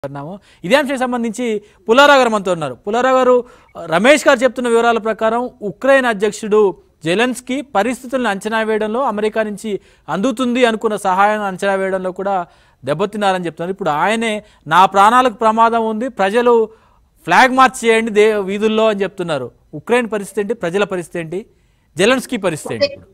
ఉన్నాము ఇదే అంశానికి సంబంధించి పుల్లారావు గారు మనతో ఉన్నారు పుల్లారావు గారు రమేష్ గారు చెప్తున్న వివరాల ప్రకారం ఉక్రెయిన్ అధ్యక్షుడు జెలెన్స్కీ పరిస్థితులను అంచనా వేయడంలో అమెరికా నుంచి అందుతుంది అనుకున్న సహాయం అంచనా వేయడంలో కూడా దెబ్బతిన్నారని చెప్తున్నారు ఇప్పుడు ఆయనే నా ప్రాణాలకు ప్రమాదం ఉంది ప్రజలు ఫ్లాగ్ మార్చ్ చేయండి దే వీధుల్లో అని చెప్తున్నారు ఉక్రెయిన్ పరిస్థితి ఏంటి ప్రజల పరిస్థితి ఏంటి జెలెన్స్కీ పరిస్థితి ఏంటి ఇప్పుడు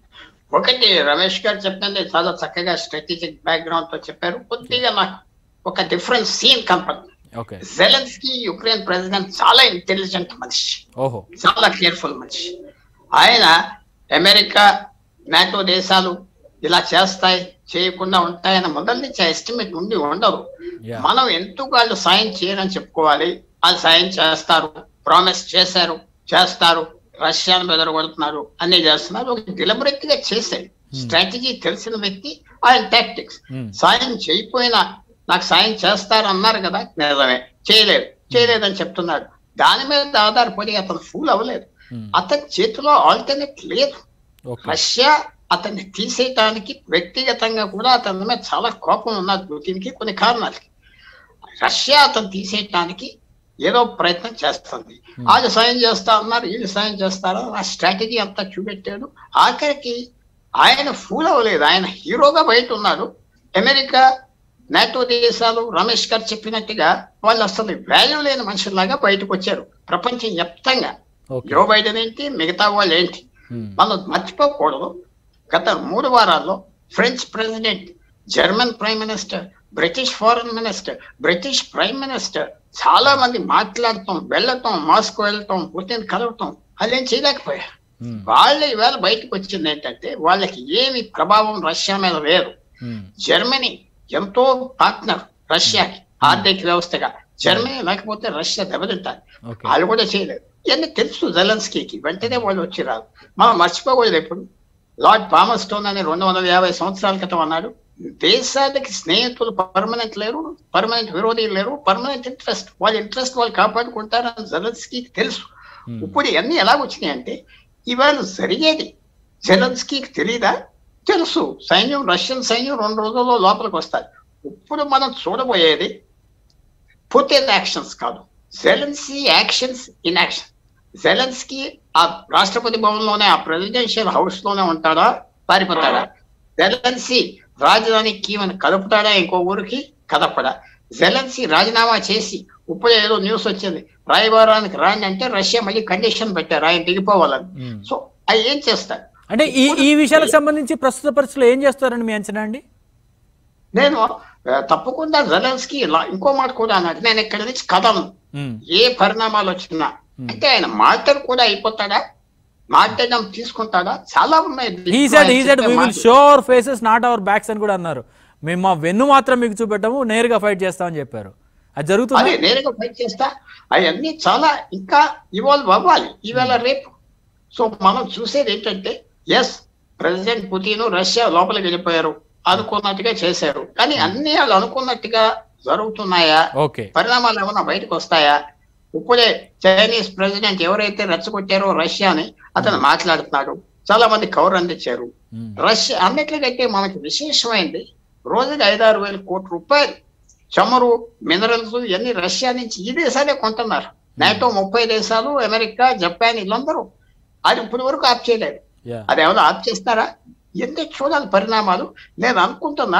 ఒకటి రమేష్ గారు చెప్పింది చాలా చక్కగా స్ట్రాటజిక్ బ్యాక్గ్రౌండ్ తో చెప్పారు కొద్దిగా నాకు ఒక డిఫరెంట్ సీన్ కనపడుతుంది ఓకే జెలెన్స్కీ యుక్రెయిన్ ప్రెసిడెంట్ చాలా ఇంటెలిజెంట్ మనిషి ఓహో చాలా కేర్ఫుల్ మనిషి ఆయన అమెరికా నాటో దేశాలు ఇలా చేస్తాయి చేయకుండా ఉంటాయని మొదటి నుంచి ఎస్టిమేట్ ఉండి ఉండదు Yeah. మనం ఎందుకు వాళ్ళు సాయం చేయరని చెప్పుకోవాలి వాళ్ళు సాయం చేస్తారు ప్రామిస్ చేశారు చేస్తారు రష్యాను బెదరగొడుతున్నారు అన్ని చేస్తున్నారు ఒక deliberate గా చేశారు స్ట్రాటజీ తెలిసిన వ్యక్తి ఆయన టాక్టిక్స్ Hmm. సాయం చేయకపోయినా నాకు సాయం చేస్తారు అన్నారు కదా నిజమే చేయలేదు చేయలేదని చెప్తున్నాడు దాని మీద ఆధారపడి అతను ఫూల్ అవ్వలేదు Hmm. అతని చేతిలో ఆల్టర్నేట్ లేదు ఓకే రష్యా అతన్ని తీసేయటానికి వ్యక్తిగతంగా కూడా అతని మీద చాలా కోపం ఉన్నది దీనికి కొన్ని కారణాలకి రష్యా అతను తీసేయటానికి ఏదో ప్రయత్నం చేస్తుంది వాళ్ళు సాయం చేస్తా ఉన్నారు వీళ్ళు సాయం చేస్తారా ఆ స్ట్రాటజీ అంతా చూపెట్టాడు ఆఖరికి ఆయన ఫూల్ అవ్వలేదు ఆయన హీరోగా బయట ఉన్నాడు అమెరికా నాటో దేశాలు రమేష్ గారు చెప్పినట్టుగా వాళ్ళు అసలు వాల్యూ లేని మనుషుల్లాగా బయటకు వచ్చారు ప్రపంచం వ్యాప్తంగా ఓకే జో బైడెన్ ఏంటి మిగతా వాళ్ళు ఏంటి Hmm. మనం మర్చిపోకూడదు గత మూడు వారాల్లో French president German prime minister British foreign minister British prime minister చాలా మంది మాట్లాడటం వెళ్ళటం మాస్కో వెళ్ళటం పుతిన్ కలవటం అదేం చేయలేకపోయారు Hmm. వాళ్ళు ఈవేళ బయటకు వచ్చింది ఏంటంటే వాళ్ళకి ఏమి ప్రభావం రష్యా మీద లేదు Hmm. జర్మనీ ఎంతో పార్ట్నర్ రష్యాకి ఆర్థిక వ్యవస్థగా జర్మనీ లేకపోతే రష్యా దెబ్బతింటారు ఓకే వాళ్ళు కూడా చేయలేదు ఇవన్నీ తెలుసు జెలెన్స్కీకి వెంటనే వాళ్ళు వచ్చి రాదు మనం మర్చిపోకూడదు ఎప్పుడు లార్డ్ పామర్ స్టోన్ అని రెండు వందల యాభై సంవత్సరాల క్రితం అన్నాడు దేశానికి స్నేహితులు పర్మనెంట్ లేరు పర్మనెంట్ విరోధులు లేరు పర్మనెంట్ ఇంట్రెస్ట్ వాళ్ళ ఇంట్రెస్ట్ వాళ్ళు కాపాడుకుంటారని జెలెన్స్కీకి తెలుసు Hmm. ఇప్పుడు ఇవన్నీ ఎలా వచ్చినాయి అంటే ఇవాళ జరిగేది జెలెన్స్కీకి తెలీదా తెలుసు సైన్యం రష్యన్ సైన్యం రెండు రోజుల్లో లోపలికి వస్తారు ఇప్పుడు మనం చూడబోయేది పుతిన్ యాక్షన్స్ కాదు Zelensky actions in action Zelensky ఆ రాష్ట్రపతి భవన్లోనే ఆ ప్రెసిడెన్షియల్ హౌస్ లోనే ఉంటాడా పారిపోతాడా జెలెన్సీ రాజధాని కీవని కలుపుతాడా ఇంకో ఊరికి కదపడా జెలెన్సీ రాజీనామా చేసి ఇప్పుడు ఏదో న్యూస్ వచ్చింది రాయబారానికి రాండి అంటే రష్యా మళ్ళీ కండిషన్ పెట్టారు ఆయన దిగిపోవాలని Hmm. సో అవి ఏం చేస్తారు అంటే ఈ ఈ విషయాలకు సంబంధించి ప్రస్తుత పరిస్థితులు ఏం చేస్తారని మీ అంచనా అండి నేను ఆ, తప్పకుండా జెలెన్స్కీ ఇలా- ఇంకో మాట కూడా అన్నాడు నేను ఇక్కడి నుంచి కదలను ఉమ్, ఏ పరిణామాలు వచ్చినా అంటే ఆయన మాటలు కూడా అయిపోతాడా మాట్లాడడం తీసుకుంటాడా చాలా ఉన్నాయి he said he said చెప్పే we will మాటలు. show our faces not our backs అని కూడా అన్నారు మేము మా వెన్ను మాత్రం మీకు చూపెట్టము నేరుగా ఫైట్ చేస్తామని చెప్పారు అది జరుగుతుంది అదే నేరుగా ఫైట్ చేస్తా అవన్నీ చాలా ఇంకా ఇవాల్వ్ అవ్వాలి ఈవేళ రేపు సో మనం చూసేది ఏంటంటే ఎస్ ప్రెసిడెంట్ పుతిన్ రష్యా లోపలికి వెళ్ళిపోయారు అనుకున్నట్టుగా చేశారు కానీ అన్ని వాళ్ళు అనుకున్నట్టుగా జరుగుతున్నాయా ఓకే పరిణామాలు ఏమైనా బయటకు వస్తాయా ఇప్పుడే చైనీస్ ప్రెసిడెంట్ ఎవరైతే రెచ్చగొట్టారో రష్యాని అతను మాట్లాడుతున్నాడు చాలా మంది కవర్ అందించారు ఉమ్, రష్యా అన్నిటికంటే మనకి విశేషమైంది రోజుకి ఐదారు వేల కోట్ల రూపాయలు చమురు మినరల్స్ ఇవన్నీ రష్యా నుంచి ఈ దేశాలే కొంటున్నారు నాటో ముప్పై దేశాలు అమెరికా జపాన్ వీళ్ళందరూ అది ఇప్పటి వరకు ఆప్ చేయలేదు yeah. అది ఏమైనా ఆప్ చేస్తారా ఎందుకు చూడాలి పరిణామాలు నేను అనుకుంటున్నా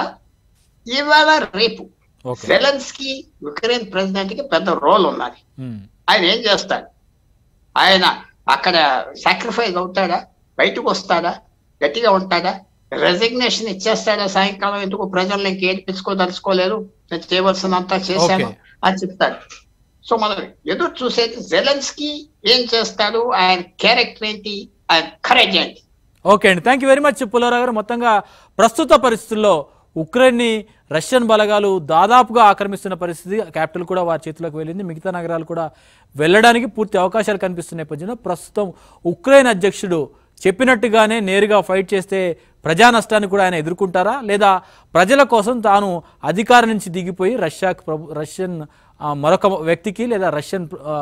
ఇవాళ రేపు ఓకే జెలెన్స్కీ యుక్రెయిన్ ప్రెసిడెంట్ కి పెద్ద రోల్ ఉన్నది ఉమ్, ఆయన ఏం చేస్తాడు ఆయన అక్కడ సాక్రిఫైస్ అవుతాడా బయటకు వస్తాడా గట్టిగా ఉంటాడా రెసిగ్నేషన్ ఇచ్చేస్తాడా సాయంకాలం ఎందుకు ప్రజల్ని ఇంక ఏడిపించుకోదలుచుకోలేదు నేను చేయవలసినంతా చేశాను Okay. అని చెప్తాడు సో మనం ఎదురు చూసేది జెలెన్స్కీ ఏం చేస్తాడు ఆయన క్యారెక్టర్ ఏంటి ఆయన కరేజ్ ఏంటి ఓకే అండి thank you very much Pullarao garu మొత్తంగా ప్రస్తుత పరిస్థితుల్లో ఉక్రెయిన్ని రష్యన్ బలగాలు దాదాపుగా ఆక్రమిస్తున్న పరిస్థితి క్యాపిటల్ కూడా వారి చేతిలోకి వెళ్ళింది మిగతా నగరాలు కూడా వెళ్ళడానికి పూర్తి అవకాశాలు కనిపిస్తున్న నేపథ్యంలో ప్రస్తుతం ఉక్రెయిన్ అధ్యక్షుడు చెప్పినట్టుగానే నేరుగా ఫైట్ చేస్తే ప్రజా నష్టాన్ని కూడా ఆయన ఎదుర్కొంటారా లేదా ప్రజల కోసం తాను అధికారం నుంచి దిగిపోయి రష్యాకు ప్రభు రష్యన్ ఆ, మరొక వ్యక్తికి లేదా రష్యన్ ఆ,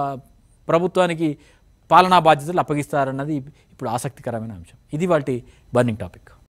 ప్రభుత్వానికి పాలనా బాధ్యతలు అప్పగిస్తారన్నది ఇప్పుడు ఆసక్తికరమైన అంశం ఇది వాటి బర్నింగ్ టాపిక్